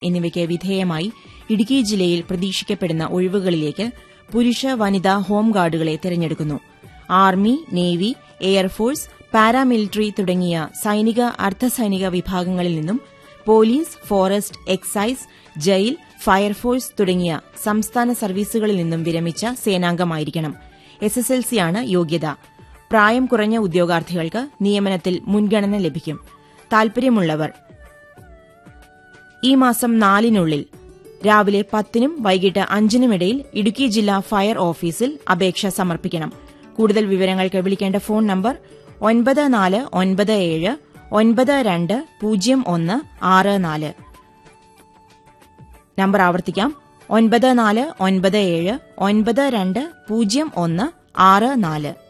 എന്നിവയ്ക്ക് വിധേയമായി ഇടുക്കി ജില്ലയിൽ പ്രതീക്ഷിക്കപ്പെടുന്ന ഒഴിവുകളിലേക്ക് പുരുഷ വനിതാ ഹോംഗാർഡുകളെ തെരഞ്ഞെടുക്കുന്നു ആർമി നേവി എയർഫോഴ്സ് പാരാമിലിറ്ററി തുടങ്ങിയ സൈനിക അർദ്ധസൈനിക വിഭാഗങ്ങളിൽ നിന്നും police forest excise jail fire force തുടങ്ങിയ സംസ്ഥാന സർവീസുകളിൽ നിന്നും വിരമിച്ച സേനാംഗമായിരിക്കണം എസ്എസ്എൽസിയാണ് യോഗ്യത പ്രായം കുറഞ്ഞ ഉദ്യോഗാർത്ഥികൾക്ക് നിയമനത്തിൽ മുൻഗണന ലഭിക്കും താൽപര്യമുള്ളവർ ഈ മാസം നാലിനുള്ളിൽ രാവിലെ പത്തിനും വൈകിട്ട് അഞ്ചിനുമിടയിൽ ഇടുക്കി ജില്ലാ ഫയർ ഓഫീസിൽ അപേക്ഷ സമർപ്പിക്കണം കൂടുതൽ വിവരങ്ങൾക്ക് വിളിക്കേണ്ട ഫോൺ നമ്പർ ഒൻപത് നാല് ഒൻപത് ഏഴ് ഒൻപത് രണ്ട് പൂജ്യം ഒന്ന് ആറ് നാല് നമ്പർ ആവർത്തിക്കാം ഒൻപത് നാല് ഒൻപത് ഏഴ് ഒൻപത് രണ്ട് പൂജ്യം ഒന്ന് ആറ് നാല്